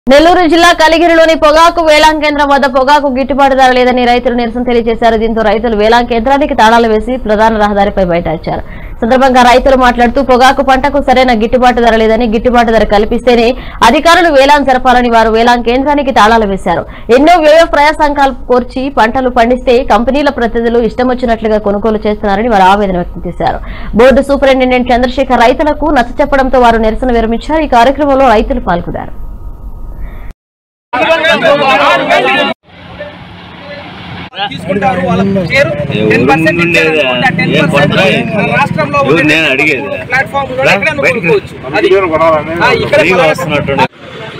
నెల్లూరు జిల్లా కలిగిరిలోని పొగాకు వేలాం కేంద్రం వద్ద పొగాకు గిట్టుబాటు ధర లేదని రైతులు నిరసన తెలియజేశారు దీంతో రైతులు వేలాం కేంద్రానికి తాళాలు వేసి ప్రధాన రహదారిపై బైఠాయించారు సందర్భంగా రైతులు మాట్లాడుతూ పొగాకు పంటకు సరైన గిట్టుబాటు ధర లేదని గిట్టుబాటు ధర కల్పిస్తేనే అధికారులు వేలాం జరపాలని వారు వేలాం కేంద్రానికి తాళాలు వేశారు ఎన్నో వ్యయ ప్రయాసంకాలు కోర్చి పంటలు పండిస్తే కంపెనీల ప్రతినిధులు ఇష్టం వచ్చినట్లుగా కొనుగోలు చేస్తున్నారని వారు ఆవేదన వ్యక్తం చేశారు బోర్డు సూపరింటెండెంట్ చంద్రశేఖర్ రైతులకు నచ్చ చెప్పడంతో వారు నిరసన విరమించారు ఈ కార్యక్రమంలో రైతులు పాల్గొన్నారు తీసుకుంటారు వాళ్ళకు షేర్ ఏ టెన్ ఊరు పర్సెంట్ ఉండేది? ఇచ్చారనుకుంటే ఆ టెన్ ఏం పర్సెంట్ కొడతాయి? రాష్ట్రంలో ఎవరు నేను అడిగేది? ప్లాట్ఫామ్ రా, బయటికి రా. కొనుక్కోవచ్చు అది ఆ, ఇక్కడ ఫ్రీగా కొనాలి. వస్తున్నట్టు